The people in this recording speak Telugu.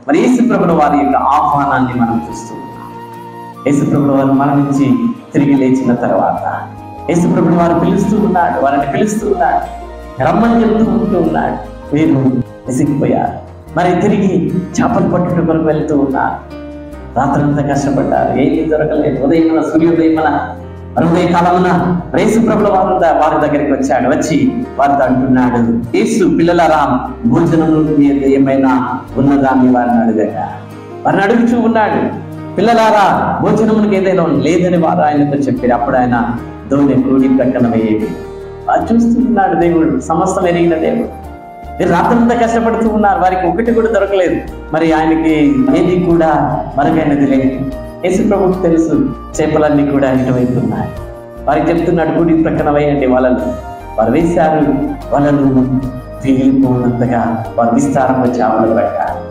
మరి యేసుప్రభుల వారి యొక్క ఆహ్వానాన్ని మనం చూస్తూ ఉన్నాం యేసుప్రభుల వారు మరణించి తిరిగి లేచిన తర్వాత యేసుప్రభుల వారు పిలుస్తూ ఉన్నాడు వారిని పిలుస్తూ ఉన్నాడు రమ్మని చెప్తూ ఉంటూ ఉన్నాడు వీరు విసిగిపోయారు మరి తిరిగి చేపలు పట్టుట కొరకు వెళ్తూ ఉన్నారు రాత్రంతా కష్టపడ్డారు ఏమీ దొరకలేదు ఉదయమున సూర్యోదయమున ఉదయ కాలమున యేసు ప్రభుల వారు ద- వారి దగ్గరికి వచ్చాడు వచ్చి వారితో అంటున్నాడు యేసు పిల్లలారా భోజనం మీద ఏమైనా ఉన్నదాన్ని వారిని అడగగా వారిని అడుగుచూ ఉన్నాడు పిల్లలారా భోజనమునికి ఏదైనా లేదని వారు ఆయనతో చెప్పారు అప్పుడు ఆయన దోణి కూడి ప్రక్కన వేయేవి వారు చూస్తున్నాడు దేవుడు సమస్తం ఎరిగిన దేవుడు మీరు రాత్రంతా కష్టపడుతూ ఉన్నారు వారికి ఒకటి కూడా దొరకలేదు మరి ఆయనకి ఏది కూడా మరుగైనది లేదు యేసు ప్రభుకు తెలుసు చేపలన్నీ కూడా ఇటువైపు ఉన్నాయి వారికి చెప్తున్నాడు గుడి ప్రక్కన వేయండి వలలు వారు వేశారు వలలు పీగిలిపోయినంతగా వారు విస్తారంగా చేపలు పెట్టారు